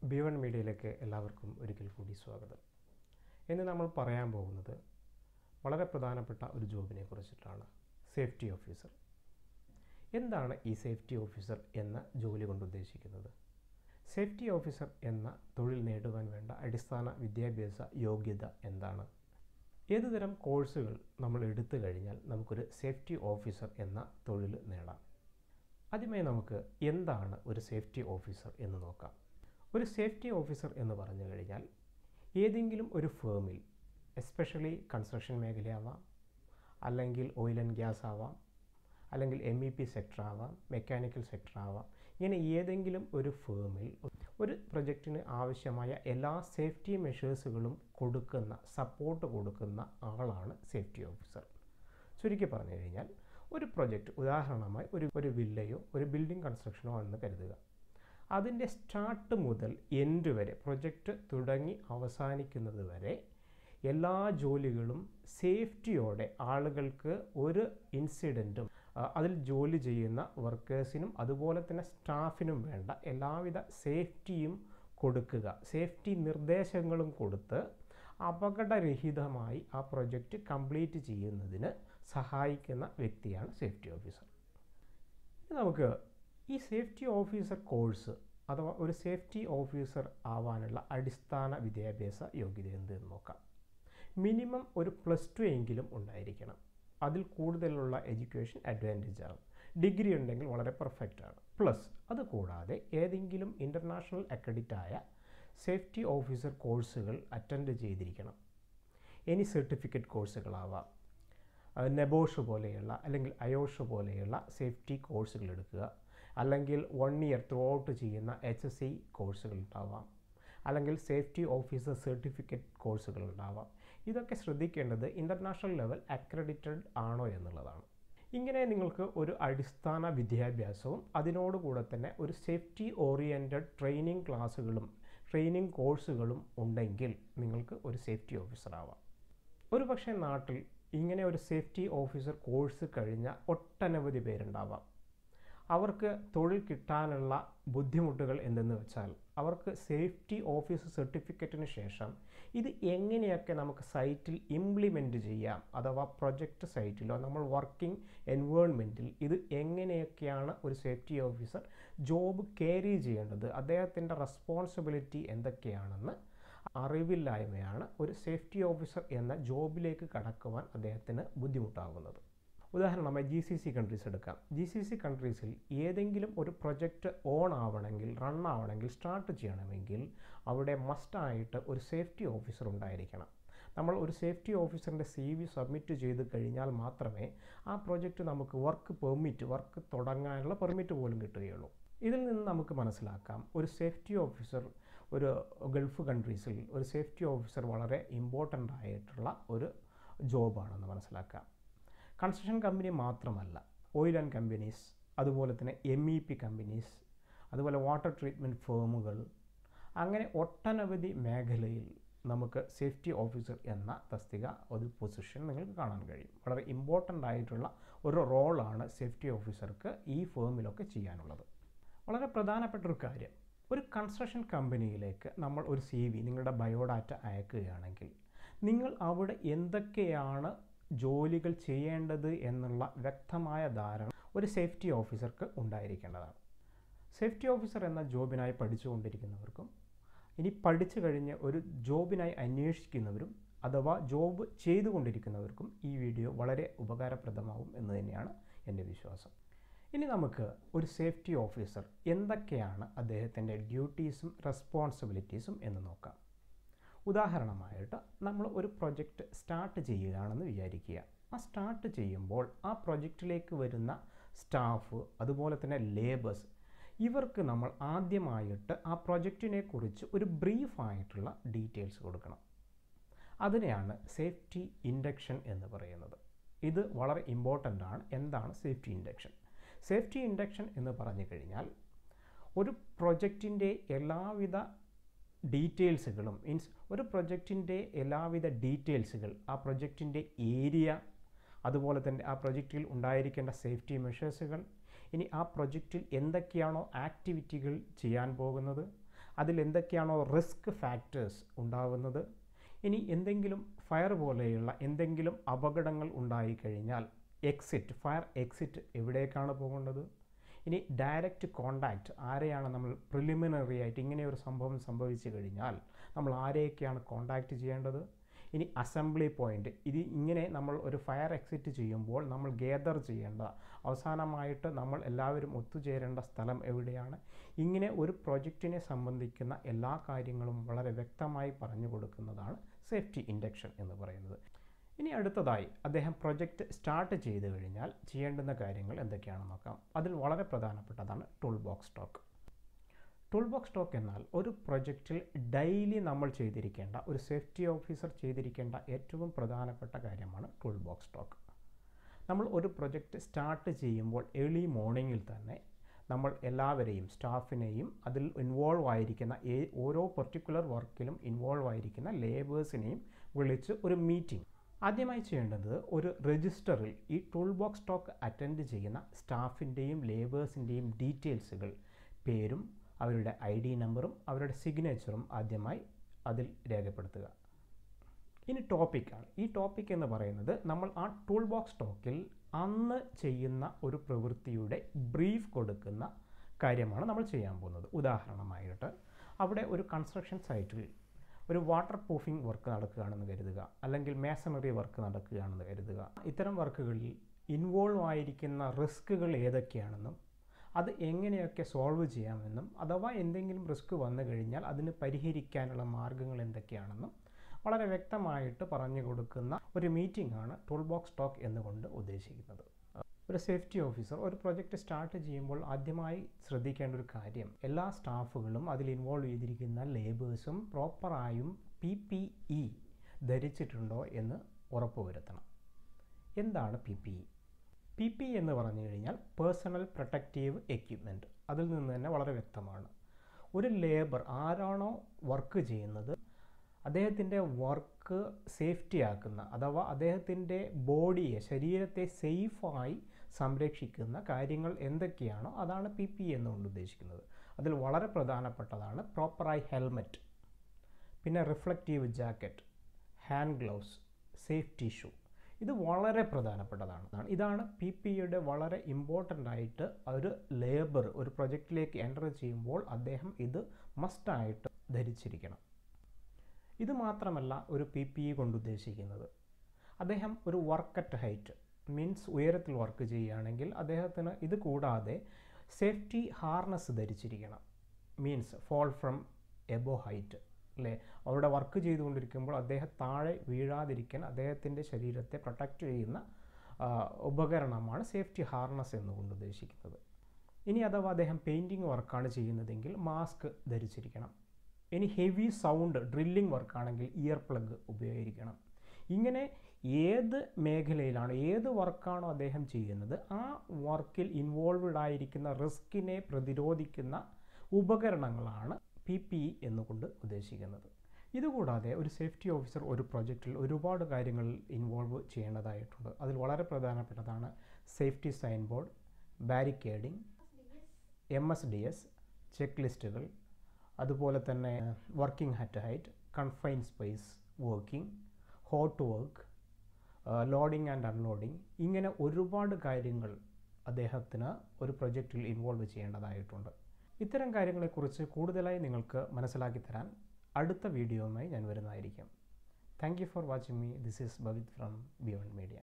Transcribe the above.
B one മീഡിയയിലേക്ക് എല്ലാവർക്കും ഒരിക്കൽ കൂടി സ്വാഗതം ഇന്ന് നമ്മൾ പറയാൻ പോകുന്നത് വളരെ പ്രധാനപ്പെട്ട ഒരു ജോബിനെ കുറിച്ചിട്ടാണ് സേഫ്റ്റി ഓഫീസർ എന്താണ് ഈ സേഫ്റ്റി ഓഫീസർ എന്ന ജോലി കൊണ്ട് ഉദ്ദേശിക്കുന്നത് സേഫ്റ്റി ഓഫീസർ എന്ന തൊഴിൽ നേടുവാൻ വേണ്ട അടിസ്ഥാന വിദ്യാഭ്യാസ യോഗ്യത എന്താണ് ഏതുതരം കോഴ്സുകൾ നമ്മൾ എടുത്തു കഴിഞ്ഞാൽ നമുക്കൊരു സേഫ്റ്റി ഓഫീസർ എന്ന തൊഴിൽ നേടാം ആദ്യമായി നമുക്ക് എന്താണ് ഒരു സേഫ്റ്റി ഓഫീസർ എന്ന് നോക്കാം ഒരു സേഫ്റ്റി ഓഫീസർ എന്ന് പറഞ്ഞു കഴിഞ്ഞാൽ ഏതെങ്കിലും ഒരു ഫേമിൽ എസ്പെഷ്യലി കൺസ്ട്രക്ഷൻ മേഖലയാവാം അല്ലെങ്കിൽ ഓയിൽ ആൻഡ് ഗ്യാസ് ആവാം അല്ലെങ്കിൽ എം ഇ പി സെക്ടർ ആവാം മെക്കാനിക്കൽ സെക്ടർ ആവാം ഇങ്ങനെ ഏതെങ്കിലും ഒരു ഫേമിൽ ഒരു പ്രൊജക്റ്റിന് ആവശ്യമായ എല്ലാ സേഫ്റ്റി മെഷേഴ്സുകളും കൊടുക്കുന്ന സപ്പോർട്ട് കൊടുക്കുന്ന ആളാണ് സേഫ്റ്റി ഓഫീസർ ചുരുക്കി പറഞ്ഞു കഴിഞ്ഞാൽ ഒരു പ്രൊജക്റ്റ് ഉദാഹരണമായി ഒരു ഒരു വില്ലയോ ഒരു ബിൽഡിംഗ് കൺസ്ട്രക്ഷനോ ആണെന്ന് കരുതുക അതിൻ്റെ സ്റ്റാർട്ട് മുതൽ എൻഡ് വരെ പ്രൊജക്റ്റ് തുടങ്ങി അവസാനിക്കുന്നത് വരെ എല്ലാ ജോലികളും സേഫ്റ്റിയോടെ ആളുകൾക്ക് ഒരു ഇൻസിഡൻറ്റും അതിൽ ജോലി ചെയ്യുന്ന വർക്കേഴ്സിനും അതുപോലെ തന്നെ സ്റ്റാഫിനും വേണ്ട എല്ലാവിധ സേഫ്റ്റിയും കൊടുക്കുക സേഫ്റ്റി നിർദ്ദേശങ്ങളും കൊടുത്ത് അപകടരഹിതമായി ആ പ്രൊജക്റ്റ് കംപ്ലീറ്റ് ചെയ്യുന്നതിന് സഹായിക്കുന്ന വ്യക്തിയാണ് സേഫ്റ്റി ഓഫീസർ നമുക്ക് ഈ സേഫ്റ്റി ഓഫീസർ കോഴ്സ് അഥവാ ഒരു സേഫ്റ്റി ഓഫീസർ ആവാനുള്ള അടിസ്ഥാന വിദ്യാഭ്യാസ യോഗ്യത എന്തെന്ന് നോക്കാം മിനിമം ഒരു പ്ലസ് ടു എങ്കിലും ഉണ്ടായിരിക്കണം അതിൽ കൂടുതലുള്ള എഡ്യൂക്കേഷൻ അഡ്വാൻറ്റേജ് ആണ് ഡിഗ്രി ഉണ്ടെങ്കിൽ വളരെ പെർഫെക്റ്റ് ആണ് പ്ലസ് അത് കൂടാതെ ഏതെങ്കിലും ഇൻ്റർനാഷണൽ അക്രഡിറ്റായ സേഫ്റ്റി ഓഫീസർ കോഴ്സുകൾ അറ്റൻഡ് ചെയ്തിരിക്കണം എനി സർട്ടിഫിക്കറ്റ് കോഴ്സുകളാവാം നെബോഷ് പോലെയുള്ള അല്ലെങ്കിൽ അയോഷ് പോലെയുള്ള സേഫ്റ്റി കോഴ്സുകൾ എടുക്കുക അല്ലെങ്കിൽ വൺ ഇയർ ത്രൂ ഔട്ട് ചെയ്യുന്ന എച്ച് എസ് സി കോഴ്സുകൾ ഉണ്ടാവാം അല്ലെങ്കിൽ സേഫ്റ്റി ഓഫീസർ സർട്ടിഫിക്കറ്റ് കോഴ്സുകൾ ഉണ്ടാവാം ഇതൊക്കെ ശ്രദ്ധിക്കേണ്ടത് ഇൻ്റർനാഷണൽ ലെവൽ അക്രഡിറ്റഡ് ആണോ എന്നുള്ളതാണ് ഇങ്ങനെ നിങ്ങൾക്ക് ഒരു അടിസ്ഥാന വിദ്യാഭ്യാസവും അതിനോടുകൂടെ തന്നെ ഒരു സേഫ്റ്റി ഓറിയൻറ്റഡ് ട്രെയിനിങ് ക്ലാസ്സുകളും ട്രെയിനിങ് കോഴ്സുകളും ഉണ്ടെങ്കിൽ നിങ്ങൾക്ക് ഒരു സേഫ്റ്റി ഓഫീസർ ആവാം ഒരു പക്ഷേ നാട്ടിൽ ഇങ്ങനെ ഒരു സേഫ്റ്റി ഓഫീസർ കോഴ്സ് കഴിഞ്ഞ ഒട്ടനവധി പേരുണ്ടാവാം അവർക്ക് തൊഴിൽ കിട്ടാനുള്ള ബുദ്ധിമുട്ടുകൾ എന്തെന്ന് വെച്ചാൽ അവർക്ക് സേഫ്റ്റി ഓഫീസർ സർട്ടിഫിക്കറ്റിന് ശേഷം ഇത് എങ്ങനെയൊക്കെ നമുക്ക് സൈറ്റിൽ ഇംപ്ലിമെൻറ്റ് ചെയ്യാം അഥവാ പ്രൊജക്റ്റ് സൈറ്റിലോ നമ്മൾ വർക്കിംഗ് എൻവയോൺമെൻറ്റിൽ ഇത് എങ്ങനെയൊക്കെയാണ് ഒരു സേഫ്റ്റി ഓഫീസർ ജോബ് ക്യാരി ചെയ്യേണ്ടത് അദ്ദേഹത്തിൻ്റെ റെസ്പോൺസിബിലിറ്റി എന്തൊക്കെയാണെന്ന് അറിവില്ലായ്മയാണ് ഒരു സേഫ്റ്റി ഓഫീസർ എന്ന ജോബിലേക്ക് കടക്കുവാൻ അദ്ദേഹത്തിന് ബുദ്ധിമുട്ടാകുന്നത് ഉദാഹരണമായി ജി സി സി കൺട്രീസ് എടുക്കാം ജി സി സി കൺട്രീസിൽ ഏതെങ്കിലും ഒരു പ്രൊജക്റ്റ് ഓൺ ആവണമെങ്കിൽ റൺ ആവണമെങ്കിൽ സ്റ്റാർട്ട് ചെയ്യണമെങ്കിൽ അവിടെ മസ്റ്റായിട്ട് ഒരു സേഫ്റ്റി ഓഫീസർ ഉണ്ടായിരിക്കണം നമ്മൾ ഒരു സേഫ്റ്റി ഓഫീസറിൻ്റെ സി വി സബ്മിറ്റ് ചെയ്ത് കഴിഞ്ഞാൽ മാത്രമേ ആ പ്രൊജക്റ്റ് നമുക്ക് വർക്ക് പെർമിറ്റ് വർക്ക് തുടങ്ങാനുള്ള പെർമിറ്റ് പോലും കിട്ടുകയുള്ളൂ ഇതിൽ നിന്ന് നമുക്ക് മനസ്സിലാക്കാം ഒരു സേഫ്റ്റി ഓഫീസർ ഒരു ഗൾഫ് കൺട്രീസിൽ ഒരു സേഫ്റ്റി ഓഫീസർ വളരെ ഇമ്പോർട്ടൻ്റ് ആയിട്ടുള്ള ഒരു ജോബാണെന്ന് മനസ്സിലാക്കാം കൺസ്ട്രക്ഷൻ കമ്പനി മാത്രമല്ല ഓയിൽ ആൻഡ് കമ്പനീസ് അതുപോലെ തന്നെ എം ഇ പി കമ്പനീസ് അതുപോലെ വാട്ടർ ട്രീറ്റ്മെൻറ്റ് ഫേമുകൾ അങ്ങനെ ഒട്ടനവധി മേഖലയിൽ നമുക്ക് സേഫ്റ്റി ഓഫീസർ എന്ന തസ്തിക ഒരു പൊസിഷൻ നിങ്ങൾക്ക് കാണാൻ കഴിയും വളരെ ഇമ്പോർട്ടൻ്റ് ആയിട്ടുള്ള ഒരു റോളാണ് സേഫ്റ്റി ഓഫീസർക്ക് ഈ ഫേമിലൊക്കെ ചെയ്യാനുള്ളത് വളരെ പ്രധാനപ്പെട്ട ഒരു കാര്യം ഒരു കൺസ്ട്രക്ഷൻ കമ്പനിയിലേക്ക് നമ്മൾ ഒരു സി വി നിങ്ങളുടെ ബയോഡാറ്റ അയക്കുകയാണെങ്കിൽ നിങ്ങൾ അവിടെ എന്തൊക്കെയാണ് ജോലികൾ ചെയ്യേണ്ടത് എന്നുള്ള വ്യക്തമായ ധാരണ ഒരു സേഫ്റ്റി ഓഫീസർക്ക് ഉണ്ടായിരിക്കേണ്ടതാണ് സേഫ്റ്റി ഓഫീസർ എന്ന ജോബിനായി പഠിച്ചുകൊണ്ടിരിക്കുന്നവർക്കും ഇനി പഠിച്ചു കഴിഞ്ഞ് ഒരു ജോബിനായി അന്വേഷിക്കുന്നവരും അഥവാ ജോബ് ചെയ്തുകൊണ്ടിരിക്കുന്നവർക്കും ഈ വീഡിയോ വളരെ ഉപകാരപ്രദമാവും എന്ന് തന്നെയാണ് എൻ്റെ വിശ്വാസം ഇനി നമുക്ക് ഒരു സേഫ്റ്റി ഓഫീസർ എന്തൊക്കെയാണ് അദ്ദേഹത്തിൻ്റെ ഡ്യൂട്ടീസും റെസ്പോൺസിബിലിറ്റീസും എന്ന് നോക്കാം ഉദാഹരണമായിട്ട് നമ്മൾ ഒരു പ്രൊജക്റ്റ് സ്റ്റാർട്ട് ചെയ്യുകയാണെന്ന് വിചാരിക്കുക ആ സ്റ്റാർട്ട് ചെയ്യുമ്പോൾ ആ പ്രൊജക്റ്റിലേക്ക് വരുന്ന സ്റ്റാഫ് അതുപോലെ തന്നെ ലേബേഴ്സ് ഇവർക്ക് നമ്മൾ ആദ്യമായിട്ട് ആ പ്രൊജക്റ്റിനെ കുറിച്ച് ഒരു ബ്രീഫായിട്ടുള്ള ഡീറ്റെയിൽസ് കൊടുക്കണം അതിനെയാണ് സേഫ്റ്റി ഇൻഡക്ഷൻ എന്ന് പറയുന്നത് ഇത് വളരെ ഇമ്പോർട്ടൻ്റ് ആണ് എന്താണ് സേഫ്റ്റി ഇൻഡക്ഷൻ സേഫ്റ്റി ഇൻഡക്ഷൻ എന്ന് പറഞ്ഞു കഴിഞ്ഞാൽ ഒരു പ്രൊജക്റ്റിൻ്റെ എല്ലാവിധ ഡീറ്റെയിൽസുകളും മീൻസ് ഒരു പ്രൊജക്റ്റിൻ്റെ എല്ലാവിധ ഡീറ്റെയിൽസുകൾ ആ പ്രൊജക്റ്റിൻ്റെ ഏരിയ അതുപോലെ തന്നെ ആ പ്രൊജക്റ്റിൽ ഉണ്ടായിരിക്കേണ്ട സേഫ്റ്റി മെഷേഴ്സുകൾ ഇനി ആ പ്രൊജക്റ്റിൽ എന്തൊക്കെയാണോ ആക്ടിവിറ്റികൾ ചെയ്യാൻ പോകുന്നത് അതിൽ എന്തൊക്കെയാണോ റിസ്ക് ഫാക്ടേഴ്സ് ഉണ്ടാവുന്നത് ഇനി എന്തെങ്കിലും ഫയർ പോലെയുള്ള എന്തെങ്കിലും അപകടങ്ങൾ ഉണ്ടായിക്കഴിഞ്ഞാൽ എക്സിറ്റ് ഫയർ എക്സിറ്റ് എവിടേക്കാണ് പോകേണ്ടത് ഇനി ഡയറക്റ്റ് കോണ്ടാക്റ്റ് ആരെയാണ് നമ്മൾ പ്രിലിമിനറി ആയിട്ട് ഇങ്ങനെ ഒരു സംഭവം സംഭവിച്ചു കഴിഞ്ഞാൽ നമ്മൾ ആരെയൊക്കെയാണ് കോണ്ടാക്റ്റ് ചെയ്യേണ്ടത് ഇനി അസംബ്ലി പോയിൻ്റ് ഇത് ഇങ്ങനെ നമ്മൾ ഒരു ഫയർ എക്സിറ്റ് ചെയ്യുമ്പോൾ നമ്മൾ ഗേദർ ചെയ്യേണ്ട അവസാനമായിട്ട് നമ്മൾ എല്ലാവരും ഒത്തുചേരേണ്ട സ്ഥലം എവിടെയാണ് ഇങ്ങനെ ഒരു പ്രൊജക്റ്റിനെ സംബന്ധിക്കുന്ന എല്ലാ കാര്യങ്ങളും വളരെ വ്യക്തമായി പറഞ്ഞു കൊടുക്കുന്നതാണ് സേഫ്റ്റി ഇൻഡക്ഷൻ എന്ന് പറയുന്നത് ഇനി അടുത്തതായി അദ്ദേഹം പ്രൊജക്റ്റ് സ്റ്റാർട്ട് ചെയ്ത് കഴിഞ്ഞാൽ ചെയ്യേണ്ടുന്ന കാര്യങ്ങൾ എന്തൊക്കെയാണെന്ന് നോക്കാം അതിൽ വളരെ പ്രധാനപ്പെട്ടതാണ് tool box stock tool box stock എന്നാൽ ഒരു പ്രൊജക്റ്റിൽ ഡെയിലി നമ്മൾ ചെയ്തിരിക്കേണ്ട ഒരു സേഫ്റ്റി ഓഫീസർ ചെയ്തിരിക്കേണ്ട ഏറ്റവും പ്രധാനപ്പെട്ട കാര്യമാണ് ടൂൾ ബോക്സ് സ്റ്റോക്ക് നമ്മൾ ഒരു പ്രൊജക്റ്റ് സ്റ്റാർട്ട് ചെയ്യുമ്പോൾ ഏർലി മോർണിംഗിൽ തന്നെ നമ്മൾ എല്ലാവരെയും സ്റ്റാഫിനെയും അതിൽ ഇൻവോൾവ് ആയിരിക്കുന്ന ഓരോ പെർട്ടിക്കുലർ വർക്കിലും ഇൻവോൾവ് ആയിരിക്കുന്ന ലേബേഴ്സിനെയും വിളിച്ച് ഒരു മീറ്റിംഗ് ആദ്യമായി ചെയ്യേണ്ടത് ഒരു രജിസ്റ്ററിൽ ഈ ടൂൾ ബോക്സ് സ്റ്റോക്ക് അറ്റൻഡ് ചെയ്യുന്ന സ്റ്റാഫിൻ്റെയും ലേബേഴ്സിൻ്റെയും ഡീറ്റെയിൽസുകൾ പേരും അവരുടെ ഐ ഡി നമ്പറും അവരുടെ സിഗ്നേച്ചറും ആദ്യമായി അതിൽ രേഖപ്പെടുത്തുക ഇനി ടോപ്പിക്കാണ് ഈ ടോപ്പിക് എന്ന് പറയുന്നത് നമ്മൾ ആ ടൂൾ ബോക്സ് സ്റ്റോക്കിൽ അന്ന് ചെയ്യുന്ന ഒരു പ്രവൃത്തിയുടെ ബ്രീഫ് കൊടുക്കുന്ന കാര്യമാണ് നമ്മൾ ചെയ്യാൻ പോകുന്നത് ഉദാഹരണമായിട്ട് അവിടെ ഒരു കൺസ്ട്രക്ഷൻ സൈറ്റിൽ ഒരു വാട്ടർ പ്രൂഫിംഗ് വർക്ക് നടക്കുകയാണെന്ന് കരുതുക അല്ലെങ്കിൽ മേസണറി വർക്ക് നടക്കുകയാണെന്ന് കരുതുക ഇത്തരം വർക്കുകളിൽ ഇൻവോൾവ് ആയിരിക്കുന്ന റിസ്കുകൾ ഏതൊക്കെയാണെന്നും അത് എങ്ങനെയൊക്കെ സോൾവ് ചെയ്യാമെന്നും അഥവാ എന്തെങ്കിലും റിസ്ക് വന്നു കഴിഞ്ഞാൽ അതിന് പരിഹരിക്കാനുള്ള മാർഗ്ഗങ്ങൾ എന്തൊക്കെയാണെന്നും വളരെ വ്യക്തമായിട്ട് പറഞ്ഞു കൊടുക്കുന്ന ഒരു മീറ്റിംഗ് ആണ് ടൂൾ ബോക്സ് ടോക്ക് എന്നുകൊണ്ട് ഉദ്ദേശിക്കുന്നത് ഒരു സേഫ്റ്റി ഓഫീസർ ഒരു പ്രൊജക്റ്റ് സ്റ്റാർട്ട് ചെയ്യുമ്പോൾ ആദ്യമായി ശ്രദ്ധിക്കേണ്ട ഒരു കാര്യം എല്ലാ സ്റ്റാഫുകളും അതിൽ ഇൻവോൾവ് ചെയ്തിരിക്കുന്ന ലേബേഴ്സും പ്രോപ്പറായും പി പി ഇ ധരിച്ചിട്ടുണ്ടോ എന്ന് ഉറപ്പുവരുത്തണം എന്താണ് P P E P P എന്ന് പറഞ്ഞു കഴിഞ്ഞാൽ പേഴ്സണൽ പ്രൊട്ടക്റ്റീവ് എക്യുപ്മെൻറ്റ് അതിൽ നിന്ന് തന്നെ വളരെ വ്യക്തമാണ് ഒരു ലേബർ ആരാണോ വർക്ക് ചെയ്യുന്നത് അദ്ദേഹത്തിൻ്റെ വർക്ക് സേഫ്റ്റി ആക്കുന്ന അഥവാ അദ്ദേഹത്തിൻ്റെ ബോഡിയെ ശരീരത്തെ സേഫായി സംരക്ഷിക്കുന്ന കാര്യങ്ങൾ എന്തൊക്കെയാണോ അതാണ് പി പി എന്നുകൊണ്ട് ഉദ്ദേശിക്കുന്നത് അതിൽ വളരെ പ്രധാനപ്പെട്ടതാണ് പ്രോപ്പറായി ഹെൽമെറ്റ് പിന്നെ reflective jacket hand gloves safety shoe ഇത് വളരെ പ്രധാനപ്പെട്ടതാണ് ഇതാണ് പി പിയുടെ വളരെ ഇമ്പോർട്ടൻ്റ് ആയിട്ട് ഒരു ലേബർ ഒരു പ്രൊജക്റ്റിലേക്ക് എൻ്റർ ചെയ്യുമ്പോൾ അദ്ദേഹം ഇത് മസ്റ്റായിട്ട് ധരിച്ചിരിക്കണം ഇത് മാത്രമല്ല ഒരു പി പി ഇ കൊണ്ട് ഉദ്ദേശിക്കുന്നത് അദ്ദേഹം ഒരു വർക്ക് അറ്റ് ഹൈറ്റ് മീൻസ് ഉയരത്തിൽ വർക്ക് ചെയ്യുകയാണെങ്കിൽ അദ്ദേഹത്തിന് ഇത് കൂടാതെ സേഫ്റ്റി ഹാർനസ് ധരിച്ചിരിക്കണം means fall from above height അല്ലേ അവിടെ വർക്ക് ചെയ്തുകൊണ്ടിരിക്കുമ്പോൾ അദ്ദേഹം താഴെ വീഴാതിരിക്കാൻ അദ്ദേഹത്തിൻ്റെ ശരീരത്തെ പ്രൊട്ടക്റ്റ് ചെയ്യുന്ന ഉപകരണമാണ് സേഫ്റ്റി ഹാർനസ് എന്നുകൊണ്ട് ഉദ്ദേശിക്കുന്നത് ഇനി അഥവാ അദ്ദേഹം പെയിൻറ്റിങ് വർക്കാണ് ചെയ്യുന്നതെങ്കിൽ മാസ്ക് ധരിച്ചിരിക്കണം ഇനി ഹെവി സൗണ്ട് ഡ്രില്ലിംഗ് വർക്കാണെങ്കിൽ ഇയർ പ്ലഗ് ഉപയോഗിക്കണം ഇങ്ങനെ ഏത് മേഖലയിലാണ് ഏത് വർക്കാണോ അദ്ദേഹം ചെയ്യുന്നത് ആ വർക്കിൽ ഇൻവോൾവ്ഡ് ആയിരിക്കുന്ന റിസ്കിനെ പ്രതിരോധിക്കുന്ന ഉപകരണങ്ങളാണ് പി പി ഇ എന്നുകൊണ്ട് ഉദ്ദേശിക്കുന്നത് ഇതുകൂടാതെ ഒരു സേഫ്റ്റി ഓഫീസർ ഒരു പ്രൊജക്റ്റിൽ ഒരുപാട് കാര്യങ്ങൾ ഇൻവോൾവ് ചെയ്യേണ്ടതായിട്ടുണ്ട് അതിൽ വളരെ പ്രധാനപ്പെട്ടതാണ് safety sign board barricading M S D S check ലിസ്റ്റുകൾ അതുപോലെ തന്നെ working at height confine space working hot work loading and unloading ഇങ്ങനെ ഒരുപാട് കാര്യങ്ങൾ അദ്ദേഹത്തിന് ഒരു പ്രൊജക്റ്റിൽ ഇൻവോൾവ് ചെയ്യേണ്ടതായിട്ടുണ്ട് ഇത്തരം കാര്യങ്ങളെക്കുറിച്ച് കൂടുതലായി നിങ്ങൾക്ക് മനസ്സിലാക്കി തരാൻ അടുത്ത വീഡിയോയുമായി ഞാൻ വരുന്നതായിരിക്കും thank you for watching me this is Bhavith from Beyond media